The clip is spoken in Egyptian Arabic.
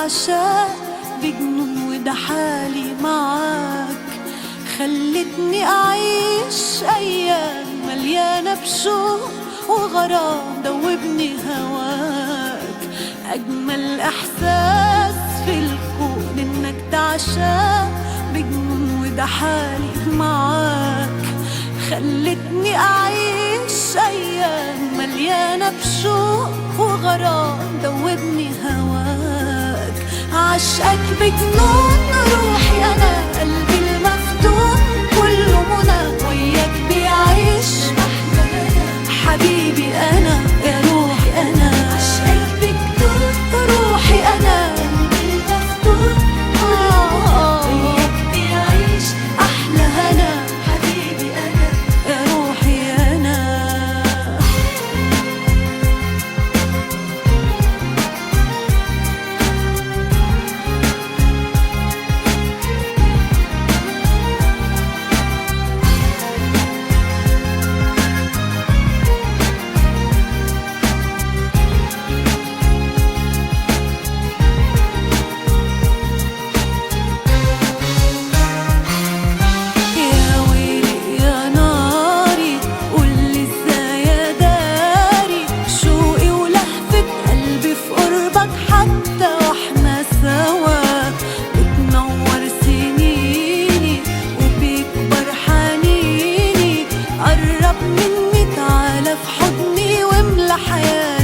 تعشق بجنون وده حالي معاك خلتني أعيش أيام مليانة بشوق وغرام دوبني هواك أجمل إحساس في الكون إنك تعشق بجنون وده حالي معاك خلتني أعيش أيام مليانة بشوق وغرام دوبني هواك عشقك بجنون روحي أنا قلبي المفتون كله منى وياك بيعيش حبيبي أنا يا روحي أنا عشقك بجنون روحي أنا قلبي المفتون وياك بيعيش أحلى هنا حبيبي أنا يا روحي أنا يا ويلي يا ناري قولي ازاي يا داري شوقي ولهفة قلبي في قربك حتى واحنا سوا بتنور سنيني وبيكبر حنيني قرب مني تعالى في حضني واملى حياتي